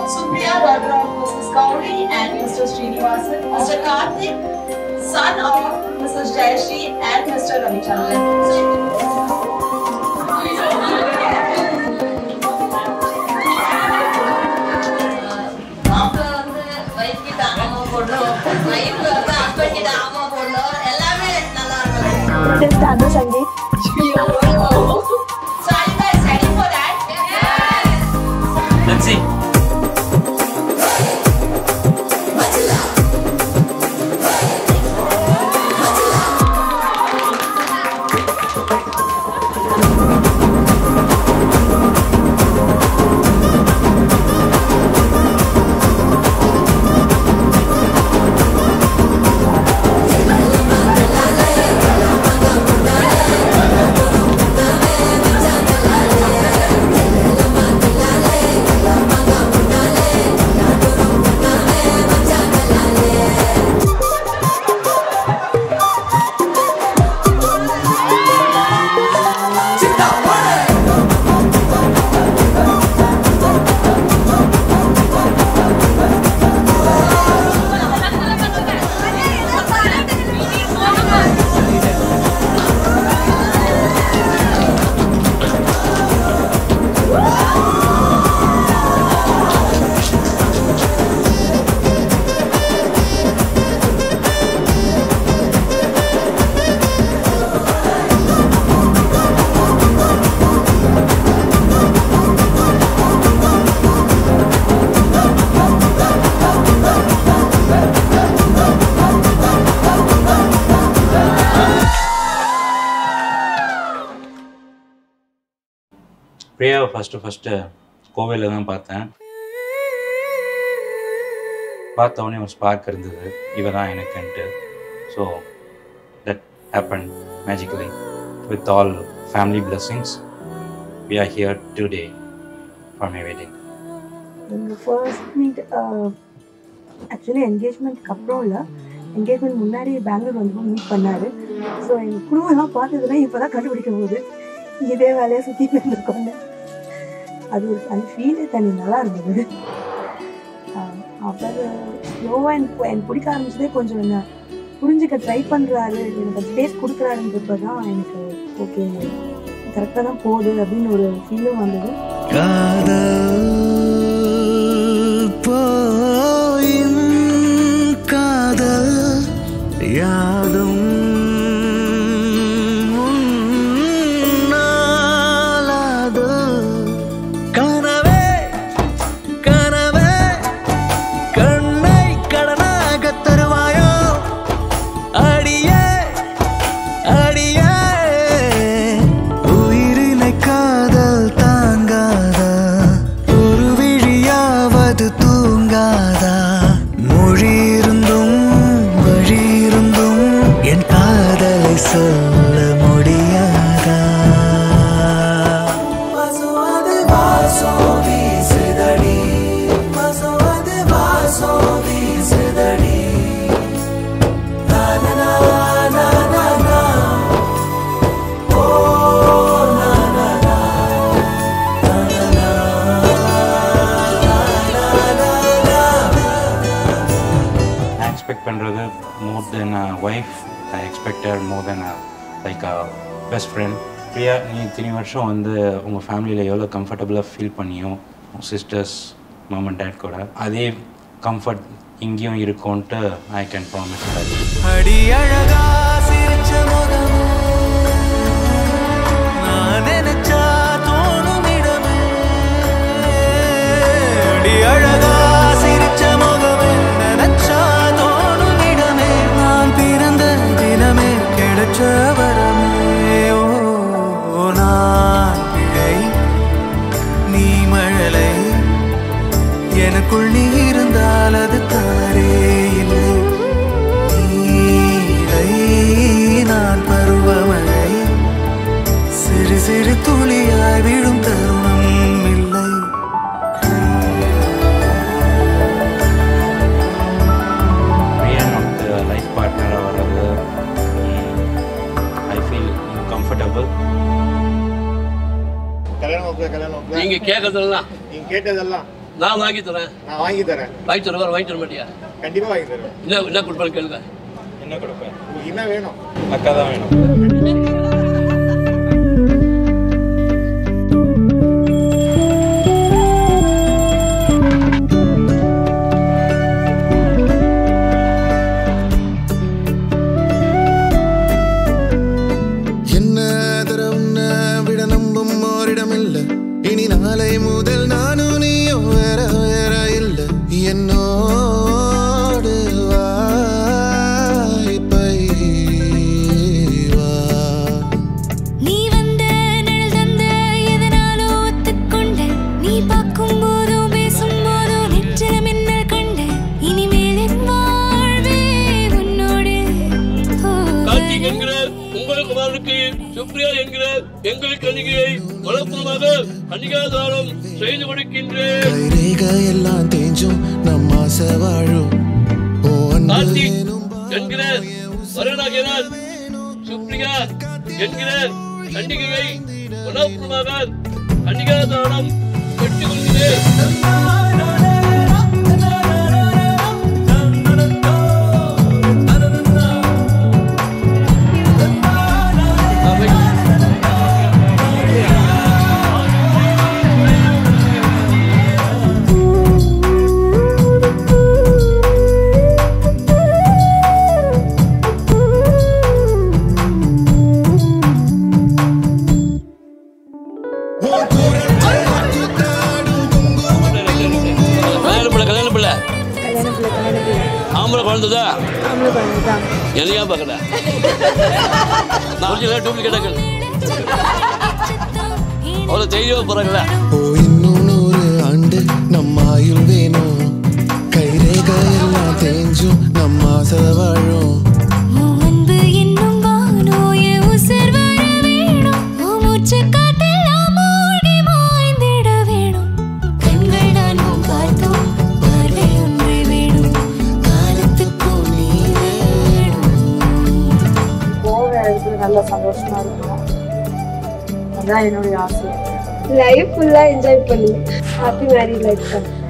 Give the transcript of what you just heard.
Supriya, daughter of Mrs. Gauri and Mr. Srinivasan. Mr. Karthik, son of Mrs. Jayashree and Mr. Ravichandran. மாப்பிள்ளை வந்து wife கிட்ட ஆமா போடணும் wife வந்து husband கிட்ட ஆமா போடணும் எல்லாமே நல்லா இருக்கும் So are you guys ready for that? Let's see. பிரியாவை ஃபஸ்ட்டு ஃபஸ்ட்டு கோவிலில் தான் பார்த்தேன் பார்த்த உடனே ஒரு ஸ்பார்க் இருந்தது இவ தான் எனக்குன்ட்டு so that happen magically with all family blessings we are here today for my wedding எங்கள் ஃபர்ஸ்ட் மீட் ஆக்சுவலி என்கேஜ்மெண்ட்க்கு அப்புறம் இல்லை என்கேஜ்மெண்ட் முன்னாடி பெங்களூர் வந்து மீட் பண்ணார் ஸோ எங்கள் குடும்பம்லாம் பார்த்ததுலாம் இப்போ தான் கண்டுபிடிக்க போகுது இதே வேலையை சுற்றிட்டு இருந்திருக்கோங்க அது ஒரு அந்த ஃபீலே தனி நல்லா இருந்தது ஆஹ் அவர் ஸ்லோவாக எனக்கு எனக்கு பிடிக்க ஆரம்பிச்சதே கொஞ்சம் என்ன புரிஞ்சுக்க ட்ரை பண்ணுறாரு எனக்கு அந்த ஸ்பேஸ் கொடுக்குறாருன்றப்ப தான் எனக்கு ஓகே கரெக்டாக தான் போகுது அப்படின்னு ஒரு ஃபீலும் வந்தது காதல் போயின் காதல் யாதும் உன்னாலாது. கனவே கனவே கண்ணை கடனாக தருவாயோ அடியே அடியே உயிரினை காதல் தாங்காதா ஒரு விழியாவது தூங்காதா மொழி இருந்தும் வழி இருந்தும் என் காதலை சொல்ல முடியாதா வாசோது வாசோ வீசுதடி வாசோது வாசோ வீசுதடி na na na na na na நான் எக்ஸ்பெக்ட் பண்ணுறது more than a wife I expected more than a like a best friend Priya நீ இத்தனை வருஷம் வந்து உங்கள் ஃபேமிலியில் எவ்வளோ கம்ஃபர்டபுளாக ஃபீல் பண்ணியோ உங்கள் சிஸ்டர்ஸ் மம் அண்ட் டேட் கூட அதே கம்ஃபர்ட் இங்கேயும் இருக்கும்ன்ட்டு ஐ கேன் ப்ராமிஸ் அடி அழகா சிரிச்ச முகமே நான் நினைச்சா தோணும் இடமே அடி அழகா சிரிச்ச முகமே நினைச்சா தோணும் இடமே நான் பிறந்த தினமே கிடைச்ச வரமே ஓ நான் பிழை நீ மழலை எனக்குள் நீ இருந்தால் அது தவறே இல்லை நீரை நான் பருவமழை சிறு சிறு துளியாய் விழும் தருணம் இல்லை பிரியா நமக்கு லைஃப் பார்ட்னராக வர்றது ஐ ஃபீல் கம்ஃபர்டபுள் கல்யாணம் ஓகே கல்யாணம் ஓகே நீங்க கேட்கறதெல்லாம் நீங்க கேட்டதெல்லாம் நான் வாங்கி தரேன் நான் வாங்கி தரேன் வாங்கி தருவார் வாங்கி தர மாட்டியா கண்டிப்பா வாங்கி தருவேன் என்ன என்ன கொடுப்பான்னு கேளுங்க என்ன கொடுப்பேன் உங்களுக்கு என்ன வேணும் அக்கா தான் வேணும் என்ன தர உன்னை விட நம்பும் ஓரிடம் இல்ல இனி நாளை முதல் நானும் நீயும் வேற வேற இல்ல என்னோடு வாய்ப்பை வா நீ வந்த நிழல் தந்த எதனாலோ ஒத்துக்கொண்ட நீ பார்க்கும் போதோ பேசும் போதோ நெற்றில மின்னல் கண்ட இனிமேல் என் வாழ்வே உன்னோடு ஓ, கார்த்திக் என்கிற உங்கள் குமாரனுக்கு சுப்ரியா என்கிற எங்கள் கணிகையை வளர்ப்புமாக கணிகாதாரம் செய்து கொடுக்கின்றேன் கைரேக எல்லாம் தேஞ்சும் நம் ஆசை வாழும் ஓ அன்பு கார்த்திக் எனும் என்கிற வரனாகிறார் சுப்ரியா என்கிற கண்டிகையை வளர்ப்புமாக கணிகாதாரம் பெற்றுக் கொள்கிறேன் அவை கல்யாண பிள்ளை கல்யாண பிள்ளை கல்யாண பிள்ளை கல்யாண பிள்ளை ஆம்பளை குழந்தைதா ஆம்பளை குழந்தை தான் எதையா பார்க்கல நான் ஒரிஜினல் டூப்ளிகேட்டாக்கள் அவ்வளோ தைரியமாக போகிறாங்களா ஓ இன்னும் நூறு ஆண்டு நம் ஆயுள் வேணும் கைரேக எல்லாம் தேஞ்சும் நம் ஆசை வாழும் உன் அன்பு என்னும் வானோய உசிர் வர வேணும் உன் மூச்சுக் காற்றெல்லாம் மூடி மாய்ந்திட வேணும். கண்கள் நான்கும் பார்த்தோம், பார்வை ஒன்றே வேணும். காலத்துக்கும் நீ வேணும். போகிற இடத்துல நல்ல சந்தோஷமா இருக்கணும் அதான் என்னுடைய ஆசை லைஃப் ஃபுல்லாக என்ஜாய் பண்ணி ஹாப்பி மேரிட் லைஃப் தான்